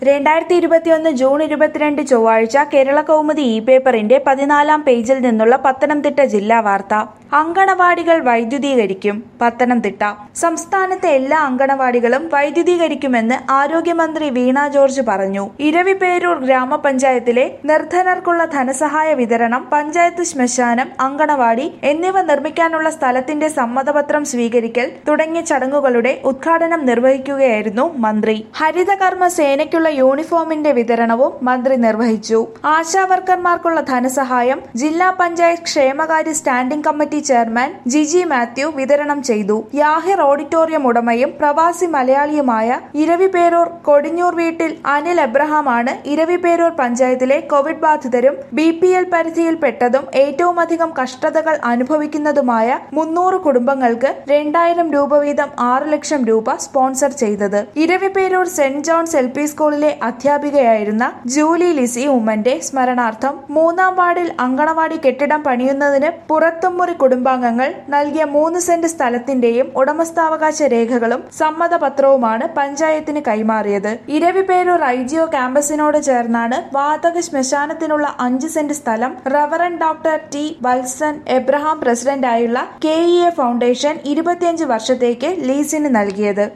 രണ്ടായിരത്തി ഇരുപത്തിയൊന്ന് ജൂൺ ഇരുപത്തിരണ്ട് ചൊവ്വാഴ്ച കേരള കൗമുദി ഇ പേപ്പറിന്റെ പതിനാലാം പേജിൽ നിന്നുള്ള പത്തനംതിട്ട ജില്ലാ വാർത്ത അങ്കണവാടികൾ വൈദ്യുതീകരിക്കും പത്തനംതിട്ട സംസ്ഥാനത്തെ എല്ലാ അങ്കണവാടികളും വൈദ്യുതീകരിക്കുമെന്ന് ആരോഗ്യമന്ത്രി വീണ ജോർജ് പറഞ്ഞു ഇരവിപേരൂർ ഗ്രാമപഞ്ചായത്തിലെ നിർധനർക്കുള്ള ധനസഹായ വിതരണം പഞ്ചായത്ത് ശ്മശാനം അങ്കണവാടി എന്നിവ നിർമ്മിക്കാനുള്ള സ്ഥലത്തിന്റെ സമ്മതപത്രം സ്വീകരിക്കൽ തുടങ്ങിയ ചടങ്ങുകളുടെ ഉദ്ഘാടനം നിർവഹിക്കുകയായിരുന്നു മന്ത്രി ഹരിതകർമ്മ സേനയ്ക്കുള്ള യൂണിഫോമിന്റെ വിതരണവും മന്ത്രി നിർവഹിച്ചു ആശാവർക്കർമാർക്കുള്ള ധനസഹായം ജില്ലാ പഞ്ചായത്ത് ക്ഷേമകാര്യ standing committee chairman Giji Mathew വിതരണം ചെയ്തു യാഹിർ ഓഡിറ്റോറിയം ഉടമയും പ്രവാസി മലയാളിയുമായ ഇരവിപേരൂർ കൊടിഞ്ഞൂർ വീട്ടിൽ അനിൽ എബ്രഹാമാണ് ഇരവിപേരൂർ പഞ്ചായത്തിലെ കോവിഡ് ബാധിതരും ബി പി എൽ പരിധിയിൽപ്പെട്ടതും ഏറ്റവുമധികം കഷ്ടതകൾ അനുഭവിക്കുന്നതുമായ മുന്നൂറ് കുടുംബങ്ങൾക്ക് രണ്ടായിരം രൂപ വീതം ആറ് ലക്ഷം രൂപ സ്പോൺസർ ചെയ്തത് Eraviperoor Saint John's L P സ്കൂളിലെ അധ്യാപികയായിരുന്ന ജൂലി ലിസി ഉമ്മന്റെ സ്മരണാർത്ഥം മൂന്നാം വാർഡിൽ അങ്കണവാടി കെട്ടിടം പണിയുന്നതിന് പുറത്തുമുറി കുടുംബാംഗങ്ങൾ നൽകിയ മൂന്ന് സെന്റ് സ്ഥലത്തിന്റെയും ഉടമസ്ഥാവകാശ രേഖകളും സമ്മതപത്രവുമാണ് പഞ്ചായത്തിന് കൈമാറിയത് ഇരവിപേരൂർ ഐ ജിഒ ക്യാമ്പസിനോട് ചേർന്നാണ് വാതക ശ്മശാനത്തിനുള്ള അഞ്ച് സെന്റ് സ്ഥലം reverend doctor T Valsan Abraham പ്രസിഡന്റായുള്ള കെ ഇ എ ഫൗണ്ടേഷൻ ഇരുപത്തിയഞ്ച് വർഷത്തേക്ക് ലീസിന് നൽകിയത്